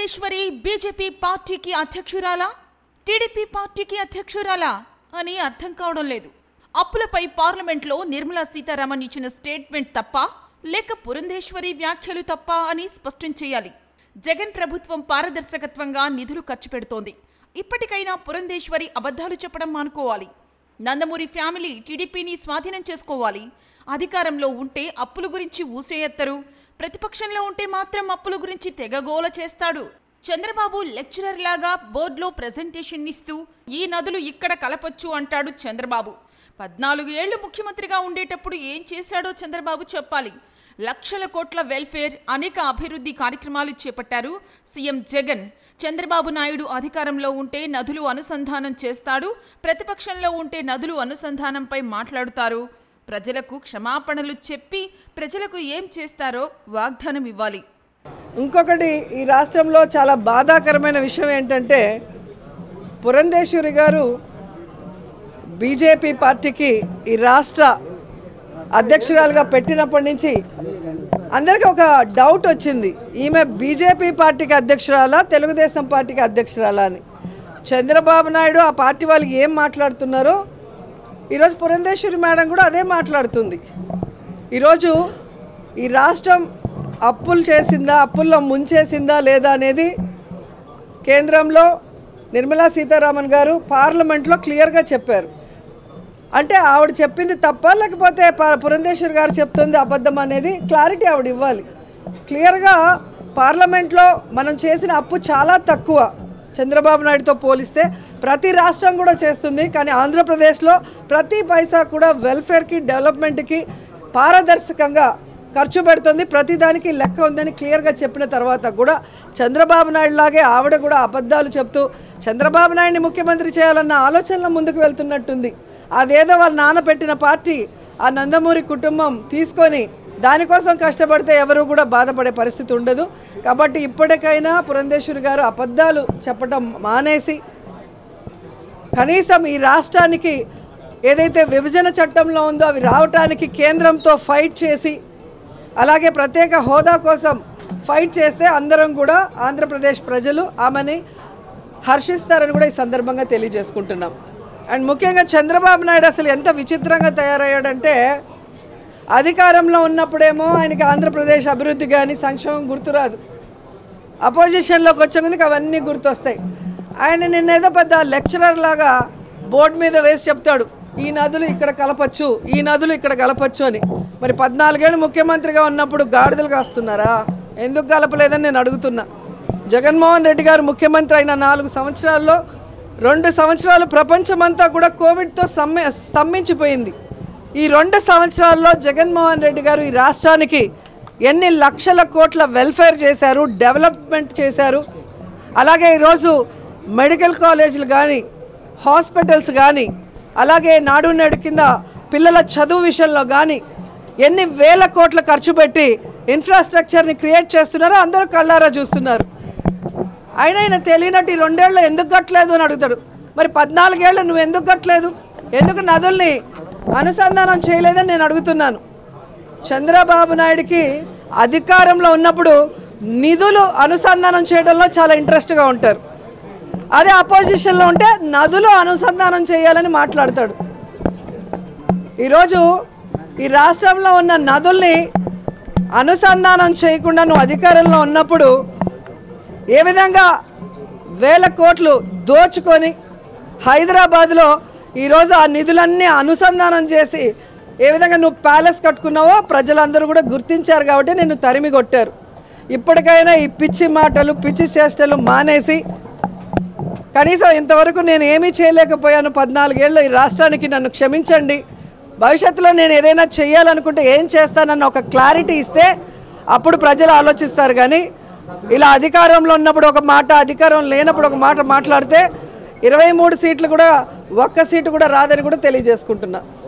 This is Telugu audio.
పురంధేశ్వరి బీజేపీ పార్టీకి అధ్యక్షురాలా టీడీపీ పార్టీకి అధ్యక్షురాలా అని అర్థం కావడం లేదు అప్పులపై పార్లమెంట్లో నిర్మలా సీతారామన్ ఇచ్చిన స్టేట్మెంట్ తప్ప లేక పురంధేశ్వరి వ్యాఖ్యలు తప్ప అని స్పష్టం చేయాలి జగన్ ప్రభుత్వం పారదర్శకత్వంగా నిధులు ఖర్చు పెడుతోంది ఇప్పటికైనా పురంధేశ్వరి అబద్ధాలు చెప్పడం మానుకోవాలి నందమూరి ఫ్యామిలీ టీడీపీని స్వాధీనం చేసుకోవాలి అధికారంలో ఉంటే అప్పుల గురించి ఊసేయత్తరు ప్రతిపక్షంలో ఉంటే మాత్రం అప్పుల గురించి తెగగోల చేస్తాడు చంద్రబాబు లెక్చరర్ లాగా బోర్డులో ప్రెజెంటేషన్ ఇస్తూ ఈ నదులు ఇక్కడ కలపొచ్చు అంటాడు చంద్రబాబు పద్నాలుగు ఏళ్లు ముఖ్యమంత్రిగా ఉండేటప్పుడు ఏం చేశాడో చంద్రబాబు చెప్పాలి లక్షల కోట్ల వెల్ఫేర్ అనేక అభివృద్ధి కార్యక్రమాలు చేపట్టారు సీఎం జగన్ చంద్రబాబు నాయుడు అధికారంలో ఉంటే నదులు అనుసంధానం చేస్తాడు ప్రతిపక్షంలో ఉంటే నదులు అనుసంధానంపై మాట్లాడుతారు ప్రజలకు క్షమాపణలు చెప్పి ప్రజలకు ఏం చేస్తారో వాగ్దానం ఇవ్వాలి ఇంకొకటి ఈ రాష్ట్రంలో చాలా బాధాకరమైన విషయం ఏంటంటే పురంధేశ్వరి గారు బీజేపీ పార్టీకి ఈ రాష్ట్ర అధ్యక్షురాలుగా పెట్టినప్పటి నుంచి అందరికీ ఒక డౌట్ వచ్చింది ఈమె బీజేపీ పార్టీకి అధ్యక్షురాలా తెలుగుదేశం పార్టీకి అధ్యక్షురాలా అని చంద్రబాబు నాయుడు ఆ పార్టీ వాళ్ళు ఏం మాట్లాడుతున్నారో ఈరోజు పురంధేశ్వరి మేడం కూడా అదే మాట్లాడుతుంది ఈరోజు ఈ రాష్ట్రం అప్పులు చేసిందా అప్పుల్లో ముంచేసిందా లేదా అనేది కేంద్రంలో నిర్మలా సీతారామన్ గారు పార్లమెంట్లో క్లియర్గా చెప్పారు అంటే ఆవిడ చెప్పింది తప్ప లేకపోతే ప- పురంధేశ్వరి గారు చెప్తుంది అబద్ధం అనేది క్లారిటీ ఆవిడ ఇవ్వాలి క్లియర్గా పార్లమెంట్లో మనం చేసిన అప్పు చాలా తక్కువ చంద్రబాబు నాయుడుతో పోలిస్తే ప్రతి రాష్ట్రం కూడా చేస్తుంది కానీ ఆంధ్రప్రదేశ్లో ప్రతి పైసా కూడా వెల్ఫేర్కి డెవలప్మెంట్కి పారదర్శకంగా ఖర్చు పెడుతుంది ప్రతిదానికి లెక్క ఉందని క్లియర్గా చెప్పిన తర్వాత కూడా చంద్రబాబు నాయుడు లాగే ఆవిడ కూడా అబద్ధాలు చెప్తూ చంద్రబాబు నాయుడిని ముఖ్యమంత్రి చేయాలన్న ఆలోచనలో ముందుకు వెళ్తున్నట్టుంది అదేదో వాళ్ళ నాన్న పెట్టిన పార్టీ ఆ నందమూరి కుటుంబం తీసుకొని దానికోసం కష్టపడితే ఎవరు కూడా బాధపడే పరిస్థితి ఉండదు కాబట్టి ఇప్పటికైనా పురంధేశ్వరి గారు అబద్ధాలు చెప్పడం మానేసి కనీసం ఈ రాష్ట్రానికి ఏదైతే విభజన చట్టంలో ఉందో అవి రావటానికి కేంద్రంతో ఫైట్ చేసి అలాగే ప్రత్యేక హోదా కోసం ఫైట్ చేస్తే అందరం కూడా ఆంధ్రప్రదేశ్ ప్రజలు ఆమెని హర్షిస్తారని కూడా ఈ సందర్భంగా తెలియజేసుకుంటున్నాం అండ్ ముఖ్యంగా చంద్రబాబు నాయుడు అసలు ఎంత విచిత్రంగా తయారయ్యాడంటే అధికారంలో ఉన్నప్పుడేమో ఆయనకి ఆంధ్రప్రదేశ్ అభివృద్ధి కానీ సంక్షేమం గుర్తురాదు అపోజిషన్లోకి వచ్చే ముందుకు అవన్నీ గుర్తొస్తాయి ఆయన నిన్నేదో పెద్ద లెక్చరర్ లాగా బోర్డు మీద వేసి చెప్తాడు ఈ నదులు ఇక్కడ కలపచ్చు ఈ నదులు ఇక్కడ కలపచ్చు అని మరి పద్నాలుగేళ్ళు ముఖ్యమంత్రిగా ఉన్నప్పుడు గాడిదలు కాస్తున్నారా ఎందుకు కలపలేదని నేను అడుగుతున్నా జగన్మోహన్ రెడ్డి గారు ముఖ్యమంత్రి అయిన నాలుగు సంవత్సరాల్లో రెండు సంవత్సరాలు ప్రపంచమంతా కూడా కోవిడ్తో సమ్మె స్తంభించిపోయింది ఈ రెండు సంవత్సరాల్లో జగన్మోహన్ రెడ్డి గారు ఈ రాష్ట్రానికి ఎన్ని లక్షల కోట్ల వెల్ఫేర్ చేశారు డెవలప్మెంట్ చేశారు అలాగే ఈరోజు మెడికల్ కాలేజీలు కానీ హాస్పిటల్స్ కానీ అలాగే నాడు నేడు కింద పిల్లల చదువు విషయంలో కానీ ఎన్ని వేల కోట్ల ఖర్చు పెట్టి ఇన్ఫ్రాస్ట్రక్చర్ని క్రియేట్ చేస్తున్నారో అందరూ కళ్ళారా చూస్తున్నారు అయినా ఆయన తెలియనట్టు ఈ రెండేళ్ళు ఎందుకు కట్టలేదు అని అడుగుతాడు మరి పద్నాలుగేళ్ళు నువ్వు ఎందుకు కట్టలేదు ఎందుకు నదుల్ని అనుసంధానం చేయలేదని నేను అడుగుతున్నాను చంద్రబాబు నాయుడికి అధికారంలో ఉన్నప్పుడు నిధులు అనుసంధానం చేయడంలో చాలా ఇంట్రెస్ట్గా ఉంటారు అదే అపోజిషన్లో ఉంటే నదులు అనుసంధానం చేయాలని మాట్లాడతాడు ఈరోజు ఈ రాష్ట్రంలో ఉన్న నదుల్ని అనుసంధానం చేయకుండా నువ్వు అధికారంలో ఉన్నప్పుడు ఏ విధంగా వేల కోట్లు దోచుకొని హైదరాబాద్లో ఈరోజు ఆ నిధులన్నీ అనుసంధానం చేసి ఏ విధంగా నువ్వు ప్యాలెస్ కట్టుకున్నావో ప్రజలందరూ కూడా గుర్తించారు కాబట్టి నిన్ను తరిమి కొట్టారు ఇప్పటికైనా ఈ పిచ్చి మాటలు పిచ్చి చేష్టలు మానేసి కనీసం ఇంతవరకు నేను ఏమీ చేయలేకపోయాను పద్నాలుగేళ్ళు ఈ రాష్ట్రానికి నన్ను క్షమించండి భవిష్యత్తులో నేను ఏదైనా చేయాలనుకుంటే ఏం చేస్తానన్న ఒక క్లారిటీ ఇస్తే అప్పుడు ప్రజలు ఆలోచిస్తారు కానీ ఇలా అధికారంలో ఉన్నప్పుడు ఒక మాట అధికారం లేనప్పుడు ఒక మాట మాట్లాడితే ఇరవై మూడు సీట్లు కూడా ఒక్క సీటు కూడా రాదని కూడా తెలియజేసుకుంటున్నా